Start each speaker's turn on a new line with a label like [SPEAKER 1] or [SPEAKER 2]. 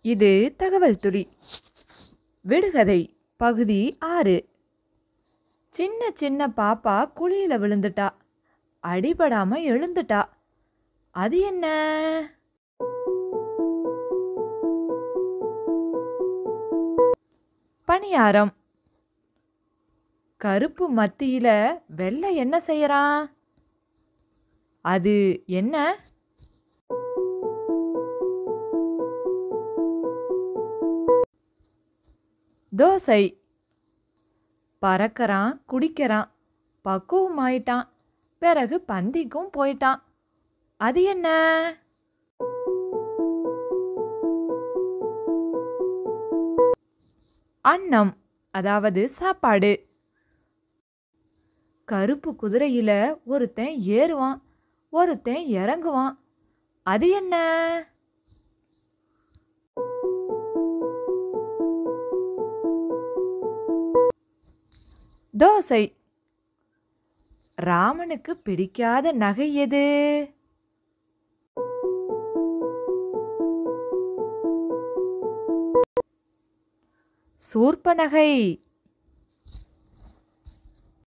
[SPEAKER 1] இது தகவல் துளி விடுகதை பகுதி ஆறு சின்ன சின்ன பாப்பா குழியில விழுந்துட்டா அடிபடாம எழுந்துட்டா அது என்ன பணியாரம் கருப்பு மத்தியில வெள்ளை என்ன செய்யறான் அது என்ன தோசை பறக்கறான் குடிக்கிறான் பக்குவமாயிட்டான் பிறகு பந்திக்கும் போயிட்டான் அது என்ன அன்னம் அதாவது சாப்பாடு கருப்பு குதிரையில ஒருத்தன் ஏறுவான் ஒருத்தன் இறங்குவான் அது என்ன தோசை ராமனுக்கு பிடிக்காத நகை எது சூர்ப்ப நகை